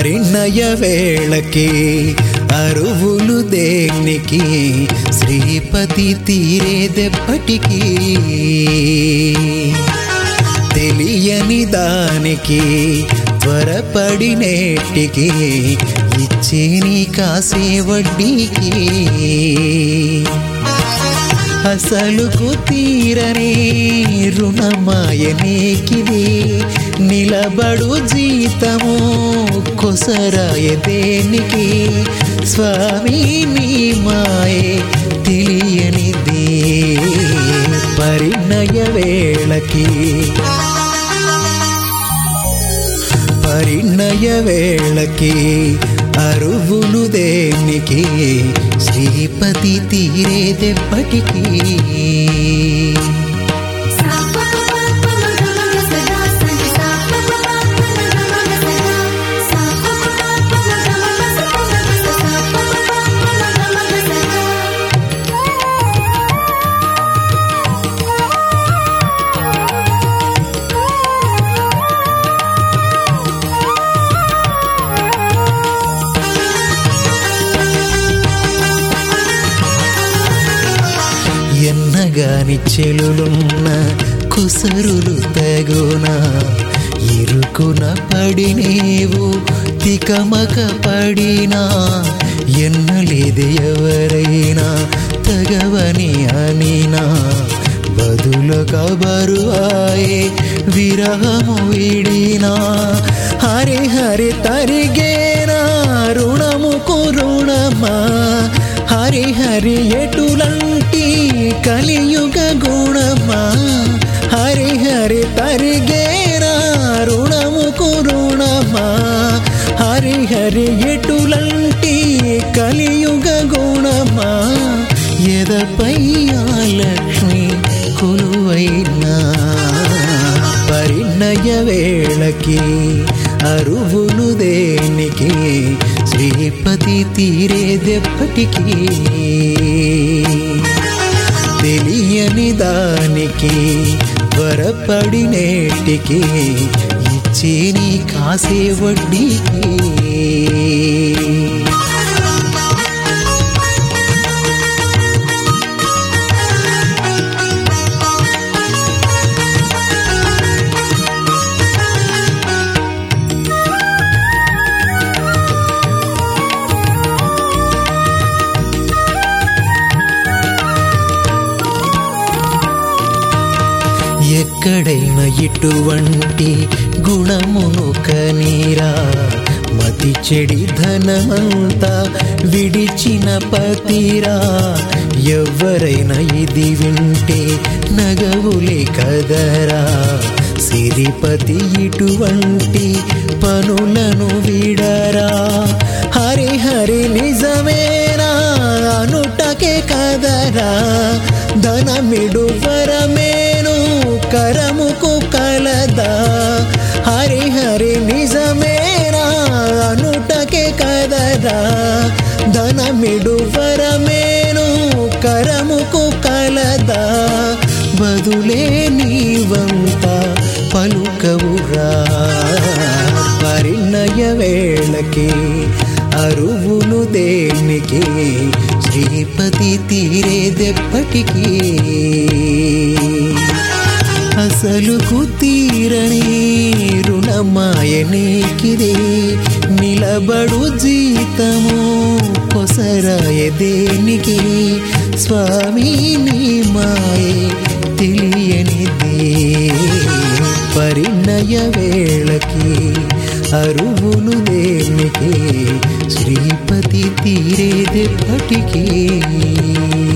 పరిణయ వేళకి అరువులు దేనికి శ్రీపతి తీరేదెప్పటికీ తెలియని దానికి త్వరపడి నేటికి ఇచ్చే నీ కాసే వడ్డీకి అసలుకు తీరని రుణమాయనేకిది నిలబడు జీతము కొసరాయ దేనికి స్వామి నీ మాయే తెలియనిది పరిణయ వేళకి పరిణయ వేళకి అరువులు దేనికి శ్రీపతి తీరేదెప్పటికీ ఎన్నగాని చెలులున్న కుసరులు తగునా ఇరుకున పడినేవు తికమక పడినా ఎన్నలేదు ఎవరైనా తగవని అనినా బదులుగా బరువాయే విరహము విడినా హరి హరి తరిగేనా రుణముకు రుణమా హరి హరి ఎటులంటి కలియుగ గుణమా హరి హరి తరిగేనా రుణముకు రుణమా హరి హరి ఎటులంటి కలియుగ గుణమా ఎదపై ఆ లక్ష్మి కొలువైనా పరిణయ వేళకి అరువులు దేనికి శ్రీపతి తీరేదెప్పటికీ తెలియని దానికి త్వరపడి నేటికి ఇచ్చే నీ కాసే వడ్డీకి ఎక్కడైనా ఇటువంటి గుణమును కనీరా మతి చెడి ధనమంతా విడిచిన పతిరా ఎవరైనా ఇది వింటే నగవులే కదరా సిరిపతి ఇటువంటి పనులను విడరా హరి హరి నిజమేనా అనుటకే కదరా ధనమిడు వరమేను కరముకు కలదా హరి హరి నిజమేనా అనుటకే కదరా ధనమిడు వరమేను కరముకు కలదా బదులే నీవంత పలుకవురా పరిణయ వేళకి అరువులు దేనికి శ్రీపతి తీరేదెప్పటికీ అసలుకు తీరని రుణమాయనేకిది నిలబడు జీతము కొసరాయ దేనికి స్వామి నీ మాయే తెలియనిది పరిణయ వేళకి అరువులు దేనికి శ్రీపతి తీరేదెప్పటికీ